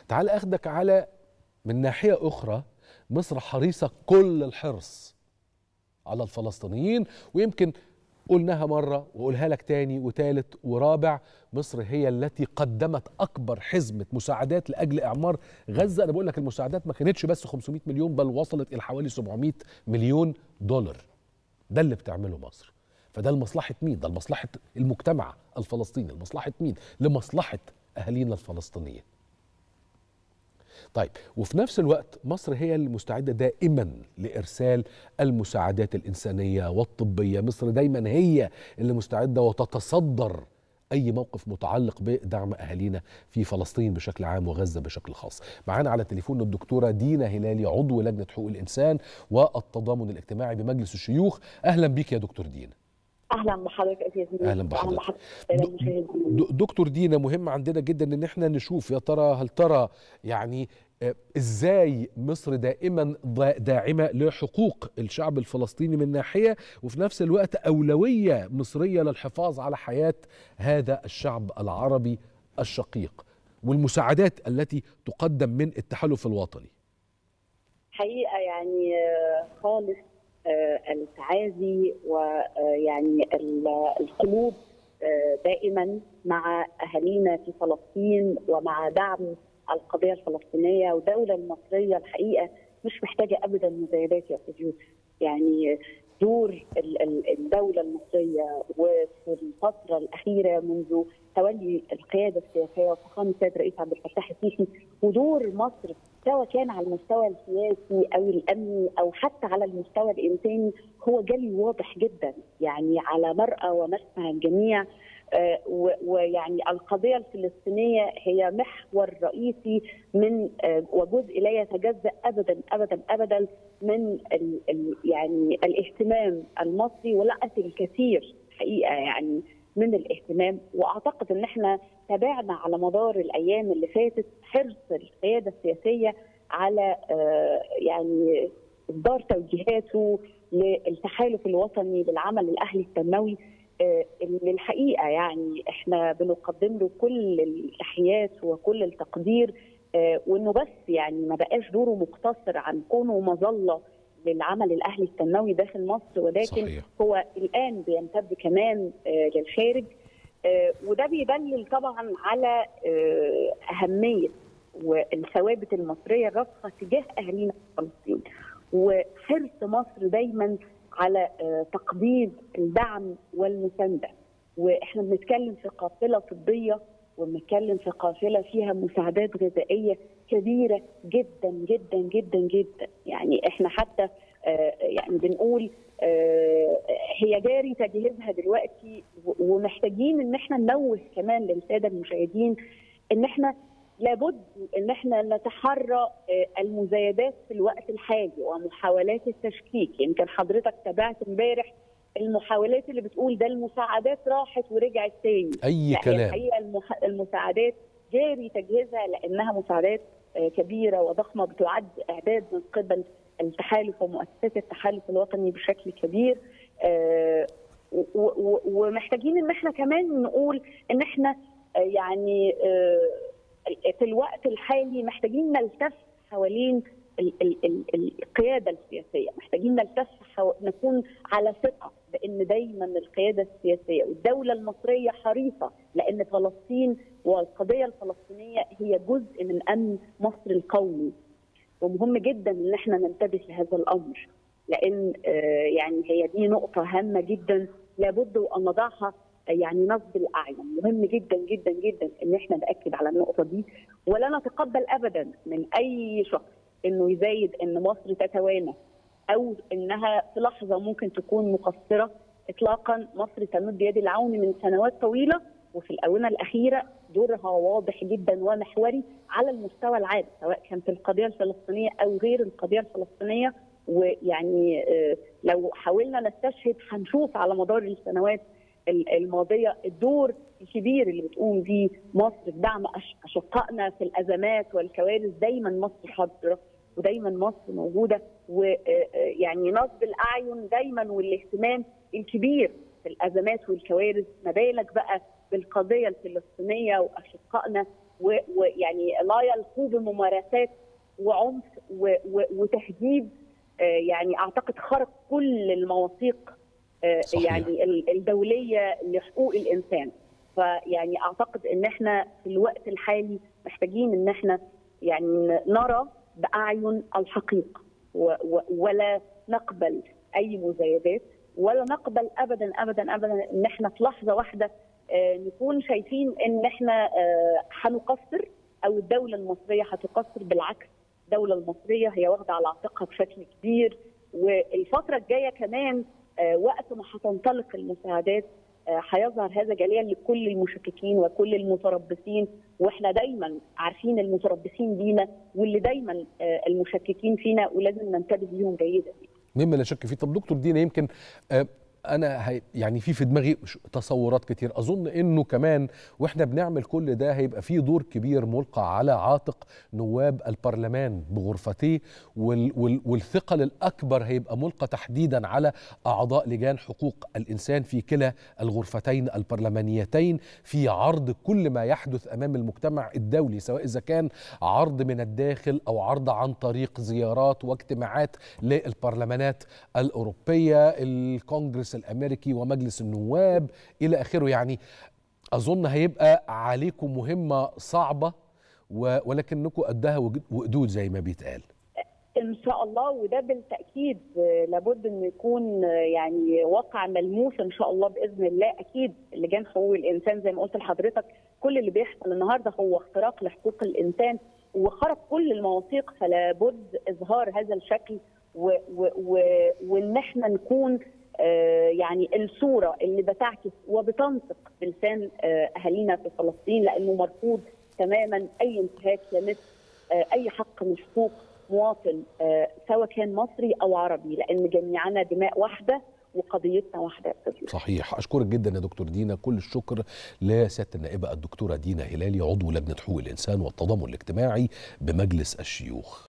تعال اخدك على من ناحيه اخرى مصر حريصه كل الحرص على الفلسطينيين ويمكن قلناها مرة وقولها لك تاني وتالت ورابع مصر هي التي قدمت أكبر حزمة مساعدات لأجل إعمار غزة أنا بقول لك المساعدات ما كانتش بس 500 مليون بل وصلت إلى حوالي 700 مليون دولار ده اللي بتعمله مصر فده لمصلحة مين؟ ده لمصلحة المجتمع الفلسطيني لمصلحة مين؟ لمصلحة أهالينا الفلسطينيين طيب وفي نفس الوقت مصر هي المستعدة دائما لإرسال المساعدات الإنسانية والطبية مصر دايما هي اللي مستعدة وتتصدر أي موقف متعلق بدعم أهالينا في فلسطين بشكل عام وغزة بشكل خاص معانا على التليفون الدكتورة دينا هلالي عضو لجنة حقوق الإنسان والتضامن الاجتماعي بمجلس الشيوخ أهلا بك يا دكتور دينا اهلا بحضرتك يا زميلي اهلا بحضرتك دكتور دينا مهم عندنا جدا ان احنا نشوف يا ترى هل ترى يعني ازاي مصر دائما داعمه لحقوق الشعب الفلسطيني من ناحيه وفي نفس الوقت اولويه مصريه للحفاظ على حياه هذا الشعب العربي الشقيق والمساعدات التي تقدم من التحالف الوطني حقيقه يعني خالص التعازي ويعني القلوب دائما مع اهالينا في فلسطين ومع دعم القضيه الفلسطينيه والدوله المصريه الحقيقه مش محتاجه ابدا مزايدات يا استاذ يوسف يعني دور الدوله المصريه وفي الفتره الاخيره منذ تولي القياده السياسيه وفخامه السيد الرئيس عبد الفتاح السيسي ودور مصر سواء كان على المستوى السياسي او الامني او حتى على المستوى الانساني هو جلي واضح جدا يعني على مرأى ومسمع الجميع آه ويعني القضيه الفلسطينيه هي محور رئيسي من آه وجزء لا يتجزا ابدا ابدا ابدا من ال ال يعني الاهتمام المصري ولقت الكثير حقيقه يعني من الاهتمام واعتقد ان احنا تابعنا على مدار الايام اللي فاتت حرص القياده السياسيه على آه يعني اصدار توجيهاته للتحالف الوطني للعمل الاهلي التنموي اللي الحقيقه يعني احنا بنقدم له كل التحيات وكل التقدير وانه بس يعني ما بقاش دوره مقتصر عن كونه مظله للعمل الاهلي التنموي داخل مصر ولكن صحيح. هو الان بيمتد كمان للخارج وده بيدلل طبعا على اهميه والثوابت المصريه الراسخه تجاه اهالينا في فلسطين وحرص مصر دايما على تقديم الدعم والمسانده واحنا بنتكلم في قافله طبيه وبنتكلم في قافله فيها مساعدات غذائيه كبيره جدا جدا جدا جدا يعني احنا حتى يعني بنقول هي جاري تجهيزها دلوقتي ومحتاجين ان احنا ننوه كمان للساده المشاهدين ان احنا لابد ان احنا نتحرى المزايدات في الوقت الحالي ومحاولات التشكيك يمكن حضرتك تابعت امبارح المحاولات اللي بتقول ده المساعدات راحت ورجعت تاني اي كلام الحقيقه المساعدات جاري تجهيزها لانها مساعدات كبيره وضخمه بتعد اعداد من قبل التحالف ومؤسسات التحالف الوطني بشكل كبير ومحتاجين ان احنا كمان نقول ان احنا يعني في الوقت الحالي محتاجين نلتف حوالين القياده السياسيه، محتاجين نلتف حو... نكون على ثقه بان دايما القياده السياسيه والدوله المصريه حريصه لان فلسطين والقضيه الفلسطينيه هي جزء من امن مصر القومي. ومهم جدا ان احنا ننتبه لهذا الامر لان يعني هي دي نقطه هامه جدا لابد ان نضعها يعني نصب الاعين مهم جدا جدا جدا ان احنا ناكد على النقطه دي ولا نتقبل ابدا من اي شخص انه يزايد ان مصر تتوانى او انها في لحظه ممكن تكون مقصره اطلاقا مصر تمد يد العون من سنوات طويله وفي الاونه الاخيره دورها واضح جدا ومحوري على المستوى العام سواء كان في القضيه الفلسطينيه او غير القضيه الفلسطينيه ويعني لو حاولنا نستشهد هنشوف على مدار السنوات الماضيه الدور الكبير اللي بتقوم بيه مصر في دعم اشقائنا في الازمات والكوارث دايما مصر حاضره ودايما مصر موجوده ويعني نصب الاعين دايما والاهتمام الكبير في الازمات والكوارث ما بالك بقى بالقضيه الفلسطينيه واشقائنا ويعني لا يلقوا بممارسات وعنف وتهديد يعني اعتقد خرق كل المواثيق صحيح. يعني الدوليه لحقوق الانسان فيعني اعتقد ان احنا في الوقت الحالي محتاجين ان احنا يعني نرى باعين الحقيقه ولا نقبل اي مزايدات ولا نقبل ابدا ابدا ابدا ان احنا في لحظه واحده نكون شايفين ان احنا هنقصر او الدوله المصريه هتقصر بالعكس الدوله المصريه هي واخده على عاتقها بشكل كبير والفتره الجايه كمان وقت ما هتنطلق المساعدات هيظهر هذا جليا لكل المشككين وكل المتربصين واحنا دايما عارفين المتربصين بينا واللي دايما المشككين فينا ولازم ننتبه ليهم جيدا مما لا شك فيه طب دكتور دينا يمكن انا هي يعني في في دماغي تصورات كتير اظن انه كمان واحنا بنعمل كل ده هيبقى في دور كبير ملقى على عاتق نواب البرلمان بغرفتيه وال وال والثقل الاكبر هيبقى ملقى تحديدا على اعضاء لجان حقوق الانسان في كلا الغرفتين البرلمانيتين في عرض كل ما يحدث امام المجتمع الدولي سواء اذا كان عرض من الداخل او عرض عن طريق زيارات واجتماعات للبرلمانات الاوروبيه الكونجرس الامريكي ومجلس النواب الى اخره يعني اظن هيبقى عليكم مهمه صعبه ولكنكم قدها وقدود زي ما بيتقال ان شاء الله وده بالتاكيد لابد انه يكون يعني واقع ملموس ان شاء الله باذن الله اكيد لجان حقوق الانسان زي ما قلت لحضرتك كل اللي بيحصل النهارده هو اختراق لحقوق الانسان وخرق كل المواثيق فلا بد اظهار هذا الشكل و و و وان احنا نكون آه يعني الصوره اللي بتعكس وبتنطق بلسان آه اهالينا في فلسطين لانه مرفوض تماما اي انتهاك يمس آه اي حق من حقوق مواطن سواء كان مصري او عربي لان جميعنا دماء واحده وقضيتنا واحده صحيح اشكرك جدا يا دكتور دينا كل الشكر لسياده النائبه الدكتوره دينا هلالي عضو لجنه حقوق الانسان والتضامن الاجتماعي بمجلس الشيوخ